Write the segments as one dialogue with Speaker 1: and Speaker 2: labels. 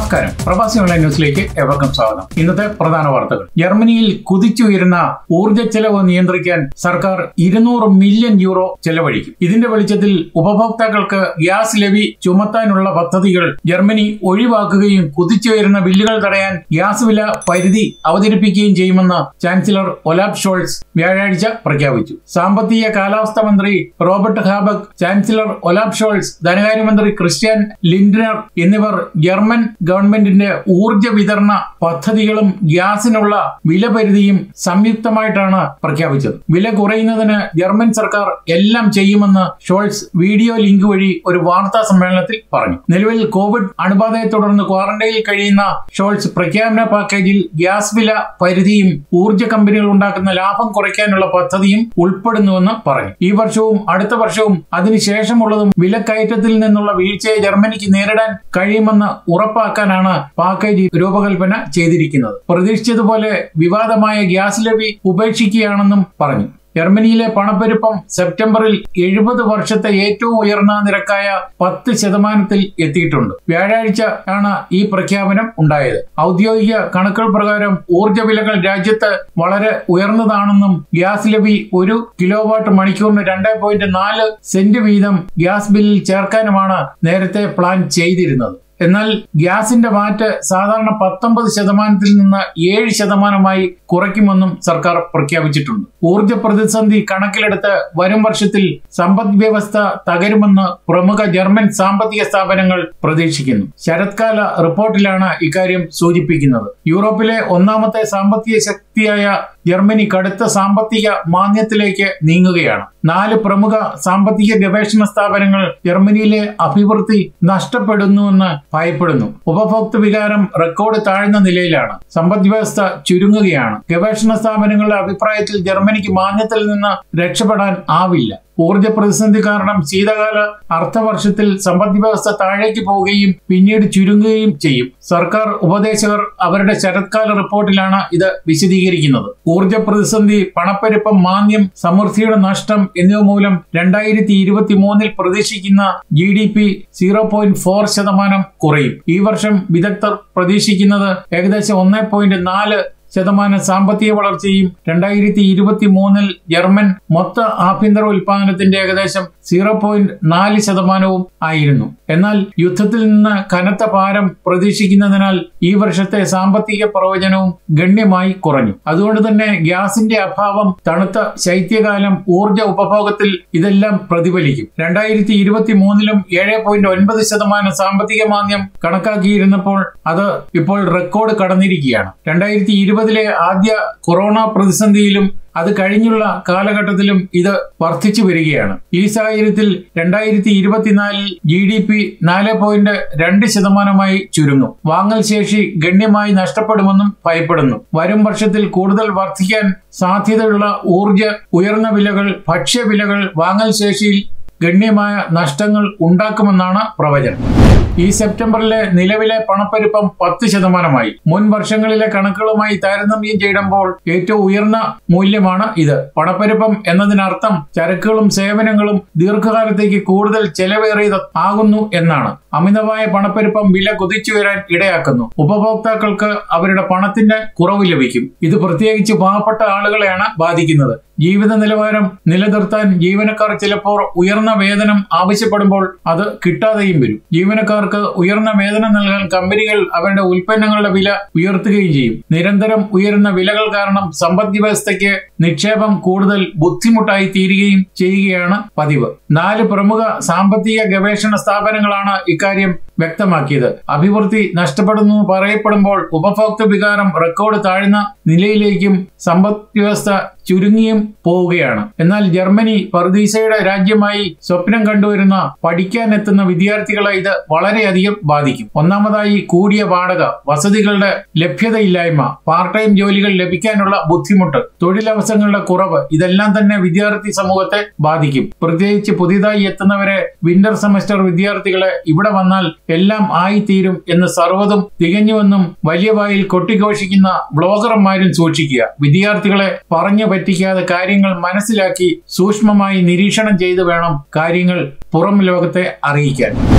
Speaker 1: നമസ്കാരം പ്രവാസി ഓൺലൈൻ ന്യൂസിലേക്ക് ഏവർക്കും സ്വാഗതം ഇന്നത്തെ പ്രധാന വാർത്തകൾ ജർമ്മനിയിൽ കുതിച്ചുയരുന്ന ഊർജ്ജ ചെലവ് നിയന്ത്രിക്കാൻ സർക്കാർ ഇരുന്നൂറ് മില്യൺ യൂറോ ചെലവഴിക്കും ഇതിന്റെ വെളിച്ചത്തിൽ ഉപഭോക്താക്കൾക്ക് ഗ്യാസ് ലവി ചുമത്താനുള്ള പദ്ധതികൾ ജർമ്മനി ഒഴിവാക്കുകയും കുതിച്ചുയരുന്ന ബില്ലുകൾ തടയാൻ ഗ്യാസ് വില പരിധി അവതരിപ്പിക്കുകയും ചെയ്യുമെന്ന് ചാൻസലർ ഒലാബ് ഷോൾസ് വ്യാഴാഴ്ച പ്രഖ്യാപിച്ചു സാമ്പത്തിക കാലാവസ്ഥ മന്ത്രി Robert Habeck chancellor Olaf Scholz ധനകാര്യമന്ത്രി ക്രിസ്ത്യൻ ലിൻഡ്നർ എന്നിവർ ജർമ്മൻ ഗവൺമെന്റിന്റെ ഊർജ്ജ വിതരണ പദ്ധതികളും ഗ്യാസിനുള്ള വിലപരിധിയും സംയുക്തമായിട്ടാണ് പ്രഖ്യാപിച്ചത് വില കുറയുന്നതിന് ജർമ്മൻ സർക്കാർ എല്ലാം ചെയ്യുമെന്ന് ഷോൾസ് വീഡിയോ ലിങ്ക് വഴി ഒരു വാർത്താ സമ്മേളനത്തിൽ പറഞ്ഞു നിലവിൽ കോവിഡ് അണുബാധയെ തുടർന്ന് ക്വാറന്റൈനിൽ കഴിയുന്ന ഷോൾസ് പ്രഖ്യാപന പാക്കേജിൽ ഗ്യാസ് വില പരിധിയും ഊർജ്ജ കമ്പനികൾ ഉണ്ടാക്കുന്ന ലാഭം കുറയ്ക്കാനുള്ള പദ്ധതിയും ഉൾപ്പെടുന്നുവെന്ന് പറഞ്ഞു ഈ വർഷവും അടുത്ത വർഷവും അതിനുശേഷമുള്ളതും വിലക്കയറ്റത്തിൽ നിന്നുള്ള വീഴ്ചയെ ജർമ്മനിക്ക് നേരിടാൻ കഴിയുമെന്ന് ഉറപ്പാക്കാനാണ് പാക്കേജ് രൂപകൽപ്പന ചെയ്തിരിക്കുന്നത് പ്രതീക്ഷിച്ചതുപോലെ വിവാദമായ ഗ്യാസ് ലവി ഉപേക്ഷിക്കുകയാണെന്നും പറഞ്ഞു ജർമ്മനിയിലെ പണപ്പെരുപ്പം സെപ്റ്റംബറിൽ എഴുപത് വർഷത്തെ ഏറ്റവും ഉയർന്ന നിരക്കായ പത്ത് ശതമാനത്തിൽ എത്തിയിട്ടുണ്ട് വ്യാഴാഴ്ച ആണ് ഈ പ്രഖ്യാപനം ഉണ്ടായത് ഔദ്യോഗിക കണക്കുകൾ പ്രകാരം ഊർജ്ജ വിലകൾ രാജ്യത്ത് വളരെ ഉയർന്നതാണെന്നും ഗ്യാസ് ലവി ഒരു കിലോവാട്ട് മണിക്കൂറിന് രണ്ട് പോയിന്റ് നാല് സെന്റ് വീതം ഗ്യാസ് ബില്ലിൽ ചേർക്കാനുമാണ് നേരത്തെ പ്ലാൻ ചെയ്തിരുന്നത് എന്നാൽ ഗ്യാസിന്റെ വാറ്റ് സാധാരണ പത്തൊമ്പത് ശതമാനത്തിൽ നിന്ന് ഏഴ് ശതമാനമായി കുറയ്ക്കുമെന്നും സർക്കാർ പ്രഖ്യാപിച്ചിട്ടുണ്ട് ഊർജ പ്രതിസന്ധി കണക്കിലെടുത്ത് വരും വർഷത്തിൽ സമ്പദ് വ്യവസ്ഥ തകരുമെന്ന് പ്രമുഖ ജർമ്മൻ സാമ്പത്തിക സ്ഥാപനങ്ങൾ പ്രതീക്ഷിക്കുന്നു ശരത്കാല റിപ്പോർട്ടിലാണ് ഇക്കാര്യം സൂചിപ്പിക്കുന്നത് യൂറോപ്പിലെ ഒന്നാമത്തെ സാമ്പത്തിക ശക്തിയായ ജർമ്മനി കടുത്ത സാമ്പത്തിക മാന്ദ്യത്തിലേക്ക് നീങ്ങുകയാണ് നാല് പ്രമുഖ സാമ്പത്തിക ഗവേഷണ സ്ഥാപനങ്ങൾ ജർമ്മനിയിലെ അഭിവൃദ്ധി നഷ്ടപ്പെടുന്നുവെന്ന് ഭയപ്പെടുന്നു ഉപഭോക്തൃ വികാരം റെക്കോർഡ് താഴ്ന്ന നിലയിലാണ് സമ്പദ് വ്യവസ്ഥ ചുരുങ്ങുകയാണ് ഗവേഷണ സ്ഥാപനങ്ങളുടെ അഭിപ്രായത്തിൽ ജർമ്മനിക്ക് മാന്ദ്യത്തിൽ നിന്ന് രക്ഷപ്പെടാൻ ആവില്ല ഊർജ പ്രതിസന്ധി കാരണം ശീതകാല അർത്ഥവർഷത്തിൽ സമ്പദ് വ്യവസ്ഥ താഴേക്ക് പോവുകയും പിന്നീട് ചുരുങ്ങുകയും ചെയ്യും സർക്കാർ ഉപദേശകർ അവരുടെ ശരത്കാല റിപ്പോർട്ടിലാണ് ഇത് വിശദീകരിക്കുന്നത് ഊർജ പ്രതിസന്ധി പണപ്പെരുപ്പം മാന്ദ്യം സമൃദ്ധിയുടെ നഷ്ടം എന്നിവ മൂലം രണ്ടായിരത്തി ഇരുപത്തി മൂന്നിൽ പ്രതീക്ഷിക്കുന്ന G D P zero point four ശതമാനം കുറയും ഈ വർഷം വിദഗ്ധർ പ്രതീക്ഷിക്കുന്നത് ഏകദേശം ഒന്നേ പോയിന്റ് നാല് ശതമാനം സാമ്പത്തിക വളർച്ചയും രണ്ടായിരത്തി ഇരുപത്തി മൂന്നിൽ ജർമ്മൻ മൊത്ത ആഭ്യന്തര ഉൽപാദനത്തിന്റെ ഏകദേശം സീറോ പോയിന്റ് നാല് ശതമാനവും ആയിരുന്നു എന്നാൽ യുദ്ധത്തിൽ നിന്ന് കനത്ത ഭാരം പ്രതീക്ഷിക്കുന്നതിനാൽ ഈ വർഷത്തെ സാമ്പത്തിക പ്രവചനവും ഗണ്യമായി കുറഞ്ഞു അതുകൊണ്ട് തന്നെ ഗ്യാസിന്റെ അഭാവം തണുത്ത ശൈത്യകാലം ഊർജ ഉപഭോഗത്തിൽ ഇതെല്ലാം പ്രതിഫലിക്കും രണ്ടായിരത്തി ഇരുപത്തി മൂന്നിലും ഏഴ് പോയിന്റ് ഒൻപത് ശതമാനം സാമ്പത്തിക മാന്ദ്യം കണക്കാക്കിയിരുന്നപ്പോൾ അത് ഇപ്പോൾ റെക്കോർഡ് കടന്നിരിക്കുകയാണ് രണ്ടായിരത്തി ഇരുപതിലെ ആദ്യ കൊറോണ പ്രതിസന്ധിയിലും അത് കഴിഞ്ഞുള്ള കാലഘട്ടത്തിലും ഇത് വർദ്ധിച്ചു വരികയാണ് ഈ സാഹചര്യത്തിൽ രണ്ടായിരത്തി ഇരുപത്തിനാലിൽ ജി ഡി പി നാല് പോയിന്റ് രണ്ട് ശതമാനമായി ചുരുങ്ങും വാങ്ങൽ ശേഷി ഗണ്യമായി നഷ്ടപ്പെടുമെന്നും ഭയപ്പെടുന്നു വരും വർഷത്തിൽ കൂടുതൽ വർദ്ധിക്കാൻ സാധ്യതയുള്ള ഊർജ ഉയർന്ന വിലകൾ ഭക്ഷ്യവിലകൾ വാങ്ങൽ ശേഷിയിൽ ഗണ്യമായ നഷ്ടങ്ങൾ ഉണ്ടാക്കുമെന്നാണ് പ്രവചനം ഈ സെപ്റ്റംബറിലെ നിലവിലെ പണപ്പെരുപ്പം പത്ത് ശതമാനമായി മുൻ വർഷങ്ങളിലെ കണക്കുകളുമായി താരതമ്യം ചെയ്യുമ്പോൾ ഏറ്റവും ഉയർന്ന മൂല്യമാണ് ഇത് പണപ്പെരുപ്പം എന്നതിനർത്ഥം ചരക്കുകളും സേവനങ്ങളും ദീർഘകാലത്തേക്ക് കൂടുതൽ ചെലവേറിയത് ആകുന്നു എന്നാണ് അമിതമായ പണപ്പെരുപ്പം വില കുതിച്ചുയരാൻ ഇടയാക്കുന്നു ഉപഭോക്താക്കൾക്ക് അവരുടെ പണത്തിന്റെ കുറവ് ലഭിക്കും ഇത് പ്രത്യേകിച്ച് പാവപ്പെട്ട ആളുകളെയാണ് ബാധിക്കുന്നത് ജീവിത നിലവാരം നിലനിർത്താൻ ജീവനക്കാർ ചിലപ്പോൾ ഉയർന്ന വേതനം ആവശ്യപ്പെടുമ്പോൾ അത് കിട്ടാതെയും വരും ജീവനക്കാർക്ക് ഉയർന്ന വേതനം നൽകാൻ കമ്പനികൾ അവരുടെ ഉൽപ്പന്നങ്ങളുടെ വില ഉയർത്തുകയും ചെയ്യും നിരന്തരം ഉയരുന്ന വിലകൾ കാരണം സമ്പദ് വ്യവസ്ഥയ്ക്ക് നിക്ഷേപം കൂടുതൽ ബുദ്ധിമുട്ടായി തീരുകയും ചെയ്യുകയാണ് പതിവ് നാല് പ്രമുഖ സാമ്പത്തിക ഗവേഷണ സ്ഥാപനങ്ങളാണ് ഇക്കാര്യം വ്യക്തമാക്കിയത് അഭിവൃദ്ധി നഷ്ടപ്പെടുന്നു പറയപ്പെടുമ്പോൾ ഉപഭോക്തൃ വികാരം റെക്കോർഡ് താഴ്ന്ന നിലയിലേക്കും സമ്പദ് വ്യവസ്ഥ ചുരുങ്ങിയും പോവുകയാണ് എന്നാൽ ജർമ്മനി പർദീസയുടെ രാജ്യമായി സ്വപ്നം കണ്ടുവരുന്ന പഠിക്കാനെത്തുന്ന വിദ്യാർത്ഥികളെ ഇത് വളരെയധികം ബാധിക്കും ഒന്നാമതായി കൂടിയ വാടക വസതികളുടെ ലഭ്യതയില്ലായ്മ പാർട്ട് ടൈം ജോലികൾ ലഭിക്കാനുള്ള ബുദ്ധിമുട്ട് തൊഴിലവസരങ്ങളുടെ കുറവ് ഇതെല്ലാം തന്നെ വിദ്യാർത്ഥി സമൂഹത്തെ ബാധിക്കും പ്രത്യേകിച്ച് പുതിയതായി എത്തുന്നവരെ വിന്റർ സെമസ്റ്റർ വിദ്യാർത്ഥികളെ ഇവിടെ വന്നാൽ എല്ലാം ആയിത്തീരും എന്ന് സർവ്വതും തികഞ്ഞുവെന്നും വലിയ വായിൽ കൊട്ടിഘോഷിക്കുന്ന ബ്ലോഗർമാരും സൂക്ഷിക്കുക വിദ്യാർത്ഥികളെ പറഞ്ഞു പറ്റിക്കാതെ കാര്യങ്ങൾ മനസ്സിലാക്കി സൂക്ഷ്മമായി നിരീക്ഷണം ചെയ്തു വേണം കാര്യങ്ങൾ പുറം ലോകത്തെ അറിയിക്കാൻ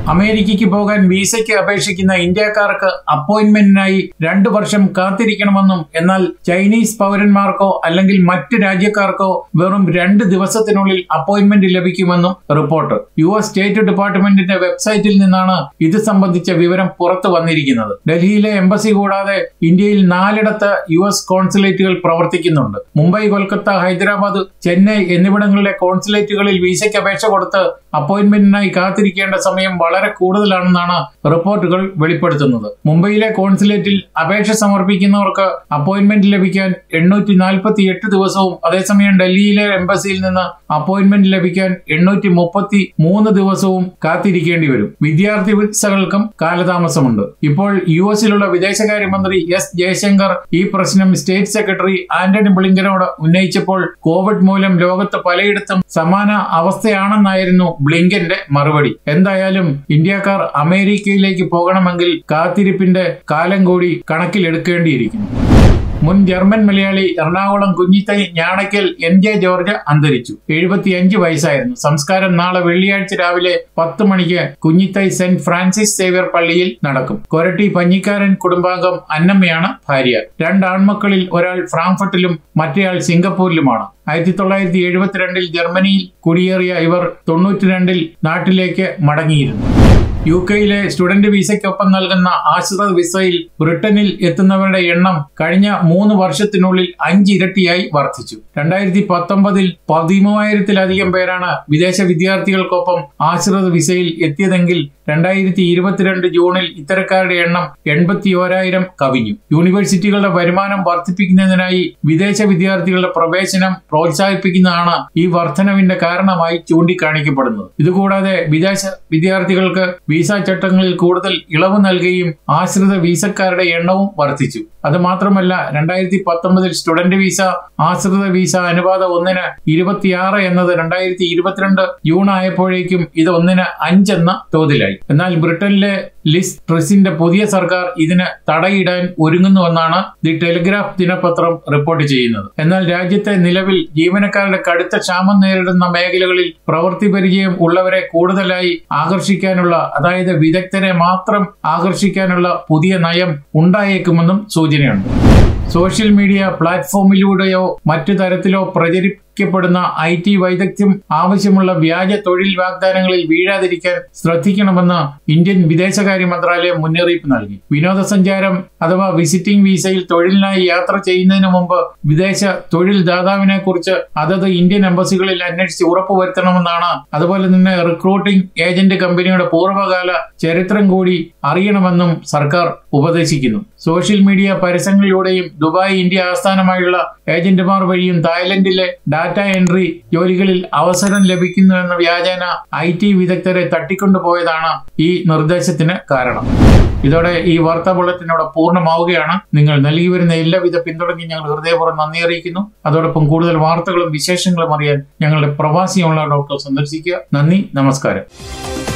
Speaker 1: അമേരിക്കയ്ക്ക് പോകാൻ വിസയ്ക്ക് അപേക്ഷിക്കുന്ന ഇന്ത്യക്കാർക്ക് അപ്പോയിന്റ്മെന്റിനായി രണ്ടു വർഷം കാത്തിരിക്കണമെന്നും എന്നാൽ ചൈനീസ് പൗരന്മാർക്കോ അല്ലെങ്കിൽ മറ്റ് രാജ്യക്കാർക്കോ വെറും രണ്ട് ദിവസത്തിനുള്ളിൽ അപ്പോയിന്റ്മെന്റ് ലഭിക്കുമെന്നും റിപ്പോർട്ട് യു എസ് സ്റ്റേറ്റ് ഡിപ്പാർട്ട്മെന്റിന്റെ വെബ്സൈറ്റിൽ നിന്നാണ് ഇത് സംബന്ധിച്ച വിവരം പുറത്തു വന്നിരിക്കുന്നത് ഡൽഹിയിലെ എംബസി കൂടാതെ ഇന്ത്യയിൽ നാലിടത്ത് യു എസ് കോൺസുലേറ്റുകൾ പ്രവർത്തിക്കുന്നുണ്ട് മുംബൈ കൊൽക്കത്ത ഹൈദരാബാദ് ചെന്നൈ എന്നിവിടങ്ങളിലെ കോൺസുലേറ്റുകളിൽ വിസയ്ക്ക് അപേക്ഷ കൊടുത്ത് അപ്പോയിന്റ്മെന്റിനായി കാത്തിരിക്കേണ്ട സമയം വളരെ കൂടുതലാണെന്നാണ് റിപ്പോർട്ടുകൾ വെളിപ്പെടുത്തുന്നത് മുംബൈയിലെ കോൺസുലേറ്റിൽ അപേക്ഷ സമർപ്പിക്കുന്നവർക്ക് അപ്പോയിന്റ്മെന്റ് ലഭിക്കാൻ എണ്ണൂറ്റി നാൽപ്പത്തി എട്ട് ദിവസവും അതേസമയം ഡൽഹിയിലെ എംബസിയിൽ നിന്ന് അപ്പോയിന്റ്മെന്റ് ലഭിക്കാൻ എണ്ണൂറ്റി മുപ്പത്തി മൂന്ന് ദിവസവും കാത്തിരിക്കേണ്ടി വരും വിദ്യാർത്ഥി വിസകൾക്കും കാലതാമസമുണ്ട് ഇപ്പോൾ യു എസിലുള്ള വിദേശകാര്യമന്ത്രി എസ് ജയശങ്കർ ഈ പ്രശ്നം സ്റ്റേറ്റ് സെക്രട്ടറി ആന്റണി ബ്ലിങ്കനോട് ഉന്നയിച്ചപ്പോൾ കോവിഡ് മൂലം ലോകത്ത് പലയിടത്തും സമാന അവസ്ഥയാണെന്നായിരുന്നു ബ്ലിങ്കന്റെ മറുപടി എന്തായാലും ഇന്ത്യക്കാർ അമേരിക്കയിലേക്ക് പോകണമെങ്കിൽ കാത്തിരിപ്പിന്റെ കാലം കൂടി കണക്കിലെടുക്കേണ്ടിയിരിക്കുന്നു മുൻ German Malayali Ernakulam Kunjithai Njanakkal N J George അന്തരിച്ചു എഴുപത്തിയഞ്ച് വയസ്സായിരുന്നു സംസ്കാരം നാളെ വെള്ളിയാഴ്ച രാവിലെ പത്ത് മണിക്ക് കുഞ്ഞിത്തൈ സെന്റ് ഫ്രാൻസിസ് സേവ്യർ പള്ളിയിൽ നടക്കും കൊരട്ടി പഞ്ഞിക്കാരൻ കുടുംബാംഗം അന്നമ്മയാണ് ഭാര്യ രണ്ട് ആൺമക്കളിൽ ഒരാൾ ഫ്രാങ്ക്ഫർട്ടിലും മറ്റേയാൾ സിംഗപ്പൂരിലുമാണ് ആയിരത്തി തൊള്ളായിരത്തി എഴുപത്തിരണ്ടിൽ ജർമ്മനിയിൽ കുടിയേറിയ ഇവർ തൊണ്ണൂറ്റിരണ്ടിൽ നാട്ടിലേക്ക് മടങ്ങിയിരുന്നു യു കെയിലെ സ്റ്റുഡന്റ് വിസയ്ക്കൊപ്പം നൽകുന്ന ആശ്രിത വിസയിൽ ബ്രിട്ടനിൽ എത്തുന്നവരുടെ എണ്ണം കഴിഞ്ഞ മൂന്ന് വർഷത്തിനുള്ളിൽ അഞ്ചിരട്ടിയായി വർദ്ധിച്ചു രണ്ടായിരത്തി പത്തൊമ്പതിൽ പതിമൂവായിരത്തിലധികം പേരാണ് വിദേശ വിദ്യാർത്ഥികൾക്കൊപ്പം ആശ്രിത വിസയിൽ എത്തിയതെങ്കിൽ രണ്ടായിരത്തി ഇരുപത്തിരണ്ട് ജൂണിൽ ഇത്തരക്കാരുടെ എണ്ണം എൺപത്തി ഓരായിരം കവിഞ്ഞു യൂണിവേഴ്സിറ്റികളുടെ വരുമാനം വർദ്ധിപ്പിക്കുന്നതിനായി വിദേശ വിദ്യാർത്ഥികളുടെ പ്രവേശനം പ്രോത്സാഹിപ്പിക്കുന്നതാണ് ഈ വർധനവിന്റെ കാരണമായി ചൂണ്ടിക്കാണിക്കപ്പെടുന്നത് ഇതുകൂടാതെ വിദേശ വിദ്യാർത്ഥികൾക്ക് വിസ ചട്ടങ്ങളിൽ കൂടുതൽ ഇളവ് നൽകുകയും ആശ്രിത വിസക്കാരുടെ എണ്ണവും വർദ്ധിച്ചു അത് മാത്രമല്ല രണ്ടായിരത്തി പത്തൊമ്പതിൽ സ്റ്റുഡന്റ് വിസ ആശ്രിത വിസ അനുപാതം ഒന്നിന് ഇരുപത്തിയാറ് എന്നത് രണ്ടായിരത്തി ഇരുപത്തിരണ്ട് ജൂൺ ആയപ്പോഴേക്കും ഇത് ഒന്നിന് അഞ്ചെന്ന തോതിലായി എന്നാൽ ബ്രിട്ടനിലെ ലിസ് ട്രിസിന്റെ പുതിയ സർക്കാർ ഇതിന് തടയിടാൻ ഒരുങ്ങുന്നുവെന്നാണ് ദി ടെലിഗ്രാഫ് ദിനപത്രം റിപ്പോർട്ട് ചെയ്യുന്നത് എന്നാൽ രാജ്യത്തെ നിലവിൽ ജീവനക്കാരുടെ കടുത്ത ക്ഷാമം നേരിടുന്ന മേഖലകളിൽ പ്രവൃത്തി പരിചയം ഉള്ളവരെ കൂടുതലായി ആകർഷിക്കാനുള്ള അതായത് വിദഗ്ധരെ മാത്രം ആകർഷിക്കാനുള്ള പുതിയ നയം ഉണ്ടായേക്കുമെന്നും സൂചനയുണ്ട് സോഷ്യൽ മീഡിയ പ്ലാറ്റ്ഫോമിലൂടെയോ മറ്റു തരത്തിലോ പ്രചരിപ്പിക്കപ്പെടുന്ന ഐ ടി വൈദഗ്ധ്യം ആവശ്യമുള്ള വ്യാജ തൊഴിൽ വാഗ്ദാനങ്ങളിൽ വീഴാതിരിക്കാൻ ശ്രദ്ധിക്കണമെന്ന് ഇന്ത്യൻ വിദേശകാര്യ മന്ത്രാലയം മുന്നറിയിപ്പ് നൽകി വിനോദസഞ്ചാരം അഥവാ വിസിറ്റിംഗ് വിസയിൽ തൊഴിലിനായി യാത്ര ചെയ്യുന്നതിന് മുമ്പ് വിദേശ തൊഴിൽ ദാതാവിനെ കുറിച്ച് അതത് ഇന്ത്യൻ എംബസികളിൽ അന്വേഷിച്ച് ഉറപ്പുവരുത്തണമെന്നാണ് അതുപോലെ തന്നെ റിക്രൂട്ടിംഗ് ഏജന്റ് കമ്പനിയുടെ പൂർവ്വകാല ചരിത്രം കൂടി അറിയണമെന്നും സർക്കാർ ഉപദേശിക്കുന്നു സോഷ്യൽ മീഡിയ പരസ്യങ്ങളിലൂടെയും ദുബായ് ഇന്ത്യ ആസ്ഥാനമായുള്ള ഏജന്റുമാർ വഴിയും തായ്ലൻഡിലെ ഡാറ്റ എൻട്രി ജോലികളിൽ അവസരം ലഭിക്കുന്നുവെന്ന വ്യാജേന ഐ ടി വിദഗ്ധരെ തട്ടിക്കൊണ്ടുപോയതാണ് ഈ നിർദ്ദേശത്തിന് കാരണം ഇതോടെ ഈ വാർത്താ ബുള്ളറ്റിനോട് പൂർണ്ണമാവുകയാണ് നിങ്ങൾ നൽകി വരുന്ന എല്ലാവിധ പിന്തുണയ്ക്കും ഞങ്ങൾ ഹൃദയപൂർവ്വം നന്ദി അറിയിക്കുന്നു അതോടൊപ്പം കൂടുതൽ വാർത്തകളും വിശേഷങ്ങളും അറിയാൻ ഞങ്ങളുടെ പ്രവാസി ഓൺലൈൻ ഡോക്ടർ സന്ദർശിക്കുക നന്ദി നമസ്കാരം